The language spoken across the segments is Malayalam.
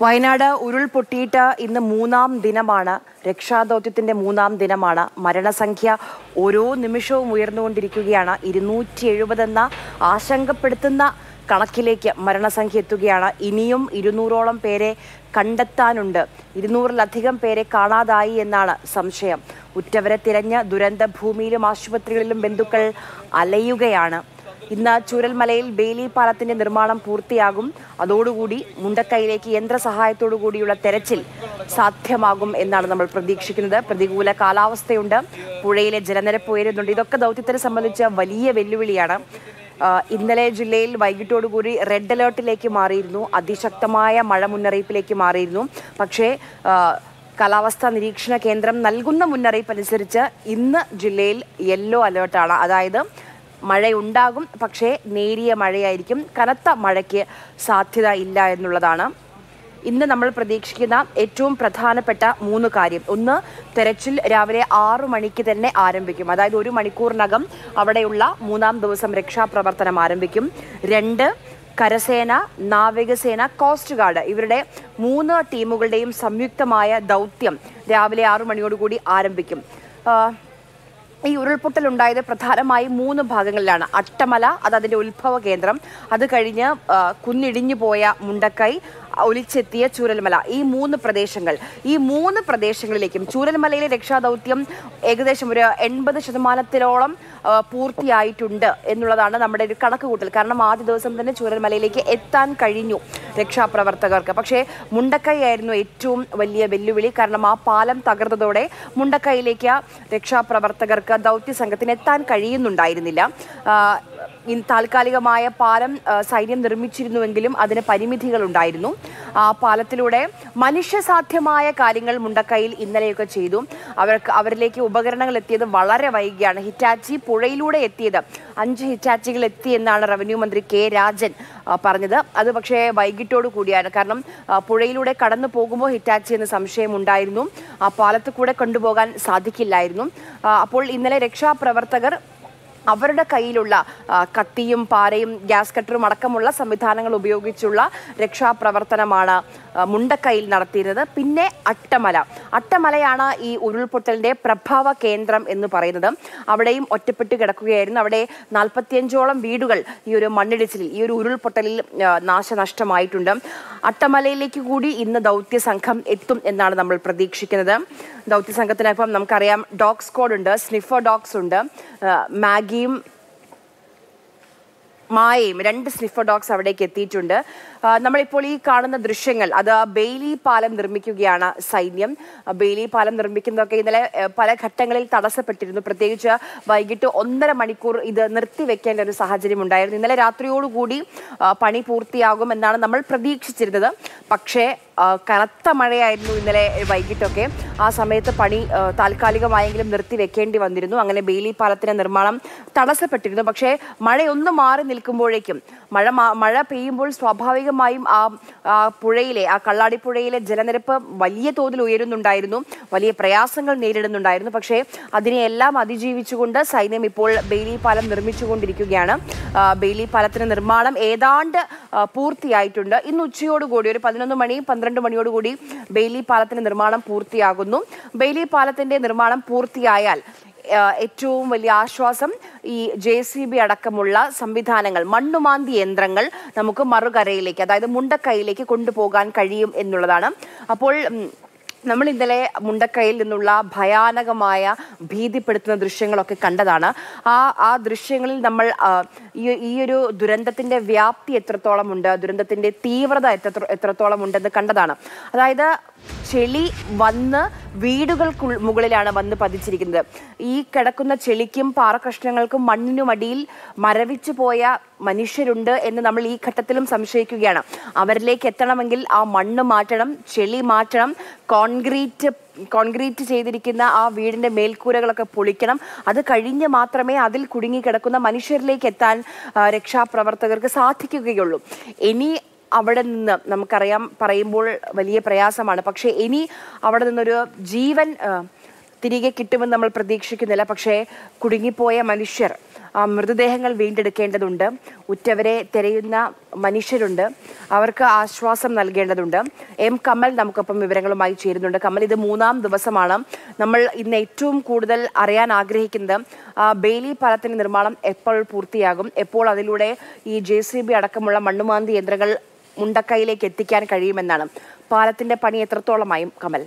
വയനാട് ഉരുൾപൊട്ടിയിട്ട് ഇന്ന് മൂന്നാം ദിനമാണ് രക്ഷാദൗത്യത്തിന്റെ മൂന്നാം ദിനമാണ് മരണസംഖ്യ ഓരോ നിമിഷവും ഉയർന്നുകൊണ്ടിരിക്കുകയാണ് ഇരുന്നൂറ്റി എഴുപതെന്ന ആശങ്കപ്പെടുത്തുന്ന കണക്കിലേക്ക് മരണസംഖ്യ എത്തുകയാണ് ഇനിയും ഇരുന്നൂറോളം പേരെ കണ്ടെത്താനുണ്ട് ഇരുന്നൂറിലധികം പേരെ കാണാതായി എന്നാണ് സംശയം ഉറ്റവരെ തിരഞ്ഞ് ദുരന്ത ഭൂമിയിലും ആശുപത്രികളിലും ബന്ധുക്കൾ അലയുകയാണ് ഇന്ന് ചൂരൽമലയിൽ ബെയിലി പാലത്തിന്റെ നിർമ്മാണം പൂർത്തിയാകും അതോടുകൂടി മുണ്ടക്കൈയിലേക്ക് യന്ത്രസഹായത്തോടു കൂടിയുള്ള തെരച്ചിൽ സാധ്യമാകും എന്നാണ് നമ്മൾ പ്രതീക്ഷിക്കുന്നത് പ്രതികൂല കാലാവസ്ഥയുണ്ട് പുഴയിലെ ജലനിരപ്പ് ഉയരുന്നുണ്ട് ഇതൊക്കെ ദൗത്യത്തിനെ സംബന്ധിച്ച് വലിയ വെല്ലുവിളിയാണ് ആ, ഇന്നലെ ജില്ലയിൽ വൈകിട്ടോടുകൂടി റെഡ് അലേർട്ടിലേക്ക് മാറിയിരുന്നു അതിശക്തമായ മഴ മുന്നറിയിപ്പിലേക്ക് മാറിയിരുന്നു പക്ഷേ ആ, കാലാവസ്ഥാ നിരീക്ഷണ കേന്ദ്രം നൽകുന്ന മുന്നറിയിപ്പ് അനുസരിച്ച് ഇന്ന് ജില്ലയിൽ യെല്ലോ അലേർട്ടാണ് അതായത് മഴയുണ്ടാകും പക്ഷേ നേരിയ മഴയായിരിക്കും കനത്ത മഴയ്ക്ക് സാധ്യത ഇല്ല എന്നുള്ളതാണ് ഇന്ന് നമ്മൾ പ്രതീക്ഷിക്കുന്ന ഏറ്റവും പ്രധാനപ്പെട്ട മൂന്ന് കാര്യം ഒന്ന് തെരച്ചിൽ രാവിലെ ആറു മണിക്ക് തന്നെ ആരംഭിക്കും അതായത് ഒരു മണിക്കൂറിനകം അവിടെയുള്ള മൂന്നാം ദിവസം രക്ഷാപ്രവർത്തനം ആരംഭിക്കും രണ്ട് കരസേന നാവികസേന കോസ്റ്റ് ഗാർഡ് ഇവരുടെ മൂന്ന് ടീമുകളുടെയും സംയുക്തമായ ദൗത്യം രാവിലെ ആറു മണിയോടുകൂടി ആരംഭിക്കും ആ, ഈ ഉരുൾപൊട്ടൽ ഉണ്ടായത് പ്രധാനമായും മൂന്ന് ഭാഗങ്ങളിലാണ് അട്ടമല അത് അതിന്റെ ഉത്ഭവ കേന്ദ്രം അത് കഴിഞ്ഞ് ആ, കുന്നിടിഞ്ഞു പോയ മുണ്ടക്കൈ ഒലിച്ചെത്തിയ ചൂരൽമല ഈ മൂന്ന് പ്രദേശങ്ങൾ ഈ മൂന്ന് പ്രദേശങ്ങളിലേക്കും ചൂരൽമലയിലെ രക്ഷാദൗത്യം ഏകദേശം ഒരു എൺപത് ശതമാനത്തിലോളം ആ, പൂർത്തിയായിട്ടുണ്ട് എന്നുള്ളതാണ് നമ്മുടെ ഒരു കണക്ക് കൂട്ടൽ കാരണം ആദ്യ ദിവസം തന്നെ ചൂരൽമലയിലേക്ക് എത്താൻ കഴിഞ്ഞു രക്ഷാപ്രവർത്തകർക്ക് പക്ഷേ മുണ്ടക്കൈ ആയിരുന്നു ഏറ്റവും വലിയ വെല്ലുവിളി കാരണം ആ പാലം തകർന്നതോടെ മുണ്ടക്കൈയിലേക്ക് രക്ഷാപ്രവർത്തകർക്ക് ദൗത്യ സംഘത്തിന് എത്താൻ കഴിയുന്നുണ്ടായിരുന്നില്ല ആ, ഈ താൽക്കാലികമായ പാലം ആ, സൈന്യം നിർമ്മിച്ചിരുന്നുവെങ്കിലും അതിന് പരിമിതികളുണ്ടായിരുന്നു ആ പാലത്തിലൂടെ മനുഷ്യസാധ്യമായ കാര്യങ്ങൾ മുണ്ടക്കൈയിൽ ഇന്നലെയൊക്കെ ചെയ്തു അവർക്ക് അവരിലേക്ക് ഉപകരണങ്ങൾ എത്തിയത് വളരെ വൈകിയാണ് ഹിറ്റാച്ചി പുഴയിലൂടെ എത്തിയത് അഞ്ച് ഹിറ്റാച്ചികൾ എത്തി എന്നാണ് റവന്യൂ മന്ത്രി കെ രാജൻ ആ, പറഞ്ഞത് അത് പക്ഷേ വൈകിട്ടോട് കൂടിയാണ് കാരണം ആ, പുഴയിലൂടെ കടന്നു പോകുമ്പോൾ ഹിറ്റാച്ചി എന്ന് സംശയമുണ്ടായിരുന്നു ആ പാലത്ത് കൂടെ കൊണ്ടുപോകാൻ സാധിക്കില്ലായിരുന്നു ആ, അപ്പോൾ ഇന്നലെ രക്ഷാപ്രവർത്തകർ അവരുടെ കയ്യിലുള്ള ആ, കത്തിയും പാരയും ഗ്യാസ് കട്ടറും അടക്കമുള്ള സംവിധാനങ്ങൾ ഉപയോഗിച്ചുള്ള രക്ഷാപ്രവർത്തനമാണ് ആ, മുണ്ടക്കൈയിൽ നടത്തിയിരുന്നത് പിന്നെ അട്ടമല അട്ടമലയാണ് ഈ ഉരുൾപൊട്ടലിന്റെ പ്രഭാവ കേന്ദ്രം എന്ന് പറയുന്നത് അവിടെയും ഒറ്റപ്പെട്ട് കിടക്കുകയായിരുന്നു അവിടെ നാൽപ്പത്തിയഞ്ചോളം വീടുകൾ ഈ ഒരു മണ്ണിടിച്ചിലിൽ ഈ ഒരു ഉരുൾപൊട്ടലിൽ ആ, നാശനഷ്ടമായിട്ടുണ്ട് അട്ടമലയിലേക്ക് കൂടി ഇന്ന് ദൗത്യ സംഘം എത്തും എന്നാണ് നമ്മൾ പ്രതീക്ഷിക്കുന്നത് ദൗത്യ സംഘത്തിനൊപ്പം നമുക്കറിയാം ഡോഗ് സ്ക്വാഡ് ഉണ്ട് സ്നിഫർ ഡോഗ്സ് ഉണ്ട് ആ, മാഗിയും മായയും രണ്ട് സ്നിഫർ ഡോഗ്സ് അവിടേക്ക് എത്തിയിട്ടുണ്ട് ആ, നമ്മളിപ്പോൾ ഈ കാണുന്ന ദൃശ്യങ്ങൾ അത് ബെയിലി പാലം നിർമ്മിക്കുകയാണ് സൈന്യം ആ, ബെയിലി പാലം നിർമ്മിക്കുന്നതൊക്കെ ഇന്നലെ ഏ, പല ഘട്ടങ്ങളിൽ തടസ്സപ്പെട്ടിരുന്നു പ്രത്യേകിച്ച് വൈകിട്ട് ഒന്നര മണിക്കൂർ ഇത് നിർത്തിവെക്കേണ്ട ഒരു സാഹചര്യം ഉണ്ടായിരുന്നു ഇന്നലെ രാത്രിയോടുകൂടി ആ, പണി പൂർത്തിയാകും എന്നാണ് നമ്മൾ പ്രതീക്ഷിച്ചിരുന്നത് പക്ഷേ ആ, കനത്ത മഴയായിരുന്നു ഇന്നലെ വൈകിട്ടൊക്കെ ആ സമയത്ത് പണി ആ, താൽക്കാലികമായെങ്കിലും നിർത്തി വെക്കേണ്ടി വന്നിരുന്നു അങ്ങനെ ബെയിലി പാലത്തിന്റെ നിർമ്മാണം തടസ്സപ്പെട്ടിരുന്നു പക്ഷേ മഴയൊന്ന് മാറി നിൽക്കുമ്പോഴേക്കും മഴ മാ- മഴ പെയ്യുമ്പോൾ സ്വാഭാവികമായും ആ ആ പുഴയിലെ ആ കള്ളാടിപ്പുഴയിലെ ജലനിരപ്പ് വലിയ തോതിൽ ഉയരുന്നുണ്ടായിരുന്നു വലിയ പ്രയാസങ്ങൾ നേരിടുന്നുണ്ടായിരുന്നു പക്ഷേ അതിനെയെല്ലാം അതിജീവിച്ചുകൊണ്ട് സൈന്യം ഇപ്പോൾ ബെയിലി പാലം നിർമ്മിച്ചുകൊണ്ടിരിക്കുകയാണ് ആ, ബെയിലി പാലത്തിന്റെ നിർമ്മാണം ഏതാണ്ട് ആ, പൂർത്തിയായിട്ടുണ്ട് ഇന്ന് ഉച്ചയോടുകൂടി ഒരു പതിനൊന്ന് മണി പന്ത്രണ്ട് മണിയോടുകൂടി ബെയിലി പാലത്തിന്റെ നിർമ്മാണം പൂർത്തിയാകുന്നു ബെയിലി പാലത്തിന്റെ നിർമ്മാണം പൂർത്തിയായാൽ ആ, ഏറ്റവും വലിയ ആശ്വാസം ഈ ജെ സി ബി അടക്കമുള്ള സംവിധാനങ്ങൾ മണ്ണുമാന്തി യന്ത്രങ്ങൾ നമുക്ക് മറുകരയിലേക്ക് അതായത് മുണ്ടക്കൈയിലേക്ക് കൊണ്ടുപോകാൻ കഴിയും എന്നുള്ളതാണ് അപ്പോൾ ഉം, നമ്മൾ ഇന്നലെ മുണ്ടക്കൈയിൽ നിന്നുള്ള ഭയാനകമായ ഭീതിപ്പെടുത്തുന്ന ദൃശ്യങ്ങളൊക്കെ കണ്ടതാണ് ആ ആ ദൃശ്യങ്ങളിൽ നമ്മൾ ആ, ഈ ഈ ഒരു ദുരന്തത്തിന്റെ വ്യാപ്തി എത്രത്തോളം ഉണ്ട് ദുരന്തത്തിന്റെ തീവ്രത എത്ര എത്രത്തോളം ഉണ്ടെന്ന് കണ്ടതാണ് അതായത് ചെളി വന്ന് വീടുകൾക്ക് മുകളിലാണ് വന്ന് പതിച്ചിരിക്കുന്നത് ഈ കിടക്കുന്ന ചെളിക്കും പാറക്കഷ്ണങ്ങൾക്കും മണ്ണിനും അടിയിൽ മരവിച്ചു പോയ മനുഷ്യരുണ്ട് എന്ന് നമ്മൾ ഈ ഘട്ടത്തിലും സംശയിക്കുകയാണ് അവരിലേക്ക് എത്തണമെങ്കിൽ ആ മണ്ണ് മാറ്റണം ചെളി മാറ്റണം കോൺക്രീറ്റ് കോൺക്രീറ്റ് ചെയ്തിരിക്കുന്ന ആ വീടിന്റെ മേൽക്കൂരകളൊക്കെ പൊളിക്കണം അത് കഴിഞ്ഞ് മാത്രമേ അതിൽ കുടുങ്ങിക്കിടക്കുന്ന മനുഷ്യരിലേക്ക് എത്താൻ ആ, രക്ഷാപ്രവർത്തകർക്ക് സാധിക്കുകയുള്ളൂ ഇനി അവിടെ നിന്ന് നമുക്കറിയാം പറയുമ്പോൾ വലിയ പ്രയാസമാണ് പക്ഷേ ഇനി അവിടെ നിന്നൊരു ജീവൻ ആ, തിരികെ കിട്ടുമെന്ന് നമ്മൾ പ്രതീക്ഷിക്കുന്നില്ല പക്ഷേ കുടുങ്ങിപ്പോയ മനുഷ്യർ ആ മൃതദേഹങ്ങൾ വീണ്ടെടുക്കേണ്ടതുണ്ട് ഉറ്റവരെ തിരയുന്ന മനുഷ്യരുണ്ട് അവർക്ക് ആശ്വാസം നൽകേണ്ടതുണ്ട് എം കമൽ നമുക്കൊപ്പം വിവരങ്ങളുമായി ചേരുന്നുണ്ട് കമൽ ഇത് മൂന്നാം ദിവസമാണ് നമ്മൾ ഇന്ന് ഏറ്റവും കൂടുതൽ അറിയാൻ ആഗ്രഹിക്കുന്നത് ആ, ബെയിലി പാലത്തിന്റെ നിർമ്മാണം എപ്പോൾ പൂർത്തിയാകും എപ്പോൾ അതിലൂടെ ഈ ജെ സി ബി അടക്കമുള്ള മണ്ണുമാന്തി യന്ത്രങ്ങൾ മുണ്ടക്കൈയിലേക്ക് എത്തിക്കാൻ കഴിയുമെന്നാണ് പാലത്തിന്റെ പണി എത്രത്തോളമായും കമൽ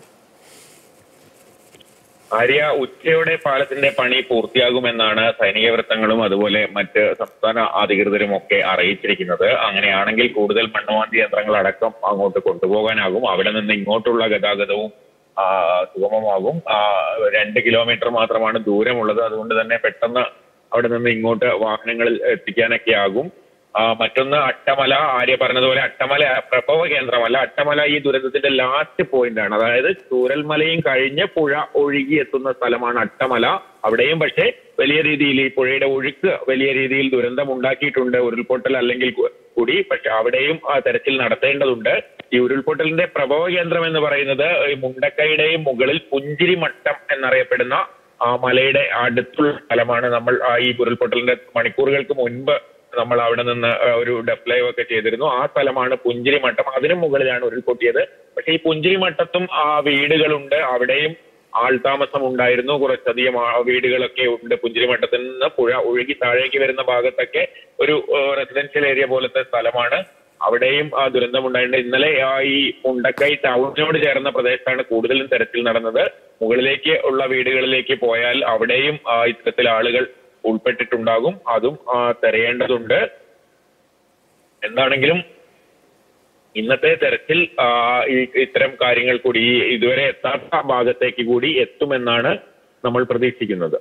ആര്യ ഉച്ചയോടെ പാലത്തിന്റെ പണി പൂർത്തിയാകുമെന്നാണ് സൈനിക വൃത്തങ്ങളും അതുപോലെ മറ്റ് സംസ്ഥാന അധികൃതരും ഒക്കെ അറിയിച്ചിരിക്കുന്നത് അങ്ങനെയാണെങ്കിൽ കൂടുതൽ മണ്ണുമാന്തി യന്ത്രങ്ങൾ അടക്കം അങ്ങോട്ട് കൊണ്ടുപോകാനാകും അവിടെ നിന്ന് ഇങ്ങോട്ടുള്ള ഗതാഗതവും ആ, സുഗമമാകും ആ, രണ്ട് കിലോമീറ്റർ മാത്രമാണ് ദൂരമുള്ളത് അതുകൊണ്ട് തന്നെ പെട്ടെന്ന് അവിടെ നിന്ന് ഇങ്ങോട്ട് വാഹനങ്ങളിൽ എത്തിക്കാനൊക്കെ ആകും ആ, മറ്റൊന്ന് അട്ടമല ആര്യ പറഞ്ഞതുപോലെ അട്ടമല പ്രഭവ കേന്ദ്രമല്ല അട്ടമല ഈ ദുരന്തത്തിന്റെ ലാസ്റ്റ് പോയിന്റ് ആണ് അതായത് ചൂരൽമലയും കഴിഞ്ഞ് പുഴ ഒഴുകി എത്തുന്ന സ്ഥലമാണ് അട്ടമല അവിടെയും പക്ഷേ വലിയ രീതിയിൽ ഈ പുഴയുടെ ഒഴുക്ക് വലിയ രീതിയിൽ ദുരന്തം ഉണ്ടാക്കിയിട്ടുണ്ട് ഉരുൾപൊട്ടൽ അല്ലെങ്കിൽ കു- കൂടി പക്ഷെ അവിടെയും ആ തെരച്ചിൽ നടത്തേണ്ടതുണ്ട് ഈ ഉരുൾപൊട്ടലിന്റെ പ്രഭവ കേന്ദ്രം എന്ന് പറയുന്നത് ഈ മുണ്ടക്കൈയുടെയും മുകളിൽ പുഞ്ചിരി മട്ടം എന്നറിയപ്പെടുന്ന ആ മലയുടെ അടുത്തുള്ള സ്ഥലമാണ് നമ്മൾ ആ ഈ ഉരുൾപൊട്ടലിന്റെ മണിക്കൂറുകൾക്ക് മുൻപ് നമ്മൾ അവിടെ നിന്ന് ആ, ഒരു ഡെപ്പ് ലൈവ് ഒക്കെ ചെയ്തിരുന്നു ആ സ്ഥലമാണ് പുഞ്ചിരി മട്ടം അതിനു മുകളിലാണ് ഉരുൾപൊട്ടിയത് പക്ഷേ ഈ പുഞ്ചിരി മട്ടത്തും ആ വീടുകളുണ്ട് അവിടെയും ആൾതാമസം ഉണ്ടായിരുന്നു കുറച്ചധികം ആ വീടുകളൊക്കെ ഉണ്ട് പുഞ്ചിരിമട്ടത്തിൽ നിന്ന് പുഴ ഒഴുകി താഴേക്ക് വരുന്ന ഭാഗത്തൊക്കെ ഒരു റെസിഡൻഷ്യൽ ഏരിയ പോലത്തെ സ്ഥലമാണ് അവിടെയും ആ ദുരന്തം ഉണ്ടായിട്ടുണ്ട് ഇന്നലെ ആ ഈ മുണ്ടക്കൈ ടൗണിനോട് ചേർന്ന പ്രദേശത്താണ് കൂടുതലും തെരച്ചിൽ നടന്നത് മുകളിലേക്ക് ഉള്ള വീടുകളിലേക്ക് പോയാൽ അവിടെയും ആ, ഇത്തരത്തിൽ ആളുകൾ ഉൾപ്പെട്ടിട്ടുണ്ടാകും അതും ആ, തെരയേണ്ടതുണ്ട് എന്താണെങ്കിലും ഇന്നത്തെ തെരച്ചിൽ ആ, ഈ ഇത്തരം കാര്യങ്ങൾ കൂടി ഈ ഇതുവരെ എത്താത്ത ഭാഗത്തേക്ക് കൂടി എത്തുമെന്നാണ് നമ്മൾ പ്രതീക്ഷിക്കുന്നത്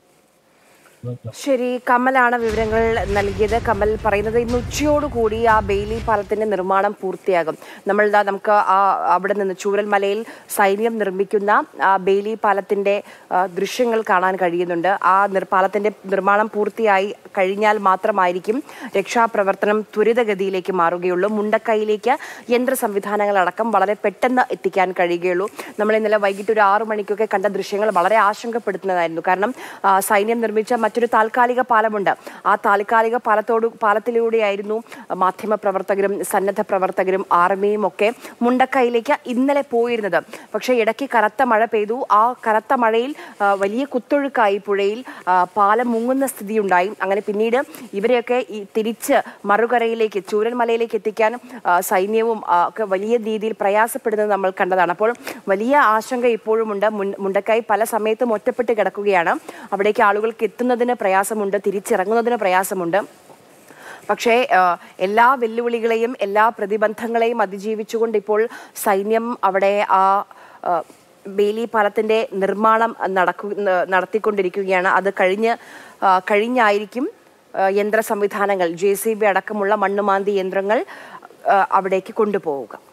ശരി കമലാണ് വിവരങ്ങൾ നൽകിയത് കമൽ പറയുന്നത് ഇന്ന് ഉച്ചയോടുകൂടി ആ ബെയിലി പാലത്തിന്റെ നിർമ്മാണം പൂർത്തിയാകും നമ്മൾ ദാ നമുക്ക് ആ അവിടെ നിന്ന് ചൂരൽമലയിൽ സൈന്യം നിർമ്മിക്കുന്ന ആ ബെയിലി പാലത്തിന്റെ ആ, ദൃശ്യങ്ങൾ കാണാൻ കഴിയുന്നുണ്ട് ആ നിർ പാലത്തിന്റെ നിർമ്മാണം പൂർത്തിയായി കഴിഞ്ഞാൽ മാത്രമായിരിക്കും രക്ഷാപ്രവർത്തനം ത്വരിതഗതിയിലേക്ക് മാറുകയുള്ളൂ മുണ്ടക്കൈയിലേക്ക് യന്ത്ര സംവിധാനങ്ങൾ അടക്കം വളരെ പെട്ടെന്ന് എത്തിക്കാൻ കഴിയുകയുള്ളൂ നമ്മൾ ഇന്നലെ വൈകിട്ട് ഒരു ആറു മണിക്കൊക്കെ കണ്ട ദൃശ്യങ്ങൾ വളരെ ആശങ്കപ്പെടുത്തുന്നതായിരുന്നു കാരണം ആ, സൈന്യം നിർമ്മിച്ച മറ്റൊരു താൽക്കാലിക പാലമുണ്ട് ആ താൽക്കാലിക പാലത്തോട് പാലത്തിലൂടെയായിരുന്നു മാധ്യമ പ്രവർത്തകരും സന്നദ്ധ പ്രവർത്തകരും ആർമിയും ഒക്കെ മുണ്ടക്കൈയിലേക്ക് ഇന്നലെ പോയിരുന്നത് പക്ഷേ ഇടയ്ക്ക് കനത്ത മഴ പെയ്തു ആ കനത്ത മഴയിൽ ആ, വലിയ കുത്തൊഴുക്കായി പുഴയിൽ ആ, പാലം മുങ്ങുന്ന സ്ഥിതിയുണ്ടായി അങ്ങനെ പിന്നീട് ഇവരെയൊക്കെ ഈ തിരിച്ച് മറുകരയിലേക്ക് ചൂരൽമലയിലേക്ക് എത്തിക്കാൻ ആ, സൈന്യവും ആ, ഒക്കെ വലിയ രീതിയിൽ പ്രയാസപ്പെടുന്നത് നമ്മൾ കണ്ടതാണ് അപ്പോൾ വലിയ ആശങ്ക ഇപ്പോഴുമുണ്ട് മുൻ- മുണ്ടക്കൈ പല സമയത്തും ഒറ്റപ്പെട്ട് കിടക്കുകയാണ് അവിടേക്ക് ആളുകൾക്ക് എത്തുന്നതിന് പ്രയാസമുണ്ട് തിരിച്ചിറങ്ങുന്നതിന് പ്രയാസമുണ്ട് പക്ഷേ ആ, എല്ലാ വെല്ലുവിളികളെയും എല്ലാ പ്രതിബന്ധങ്ങളെയും അതിജീവിച്ചുകൊണ്ട് ഇപ്പോൾ സൈന്യം അവിടെ ആ ആ, ബേലി പാലത്തിന്റെ നിർമ്മാണം നടക്കു നടത്തിക്കൊണ്ടിരിക്കുകയാണ് അത് കഴിഞ്ഞ് ആ, കഴിഞ്ഞായിരിക്കും ആ, യന്ത്ര സംവിധാനങ്ങൾ ജെ സി ബി അടക്കമുള്ള മണ്ണുമാന്തി യന്ത്രങ്ങൾ ആ, അവിടേക്ക് കൊണ്ടുപോവുക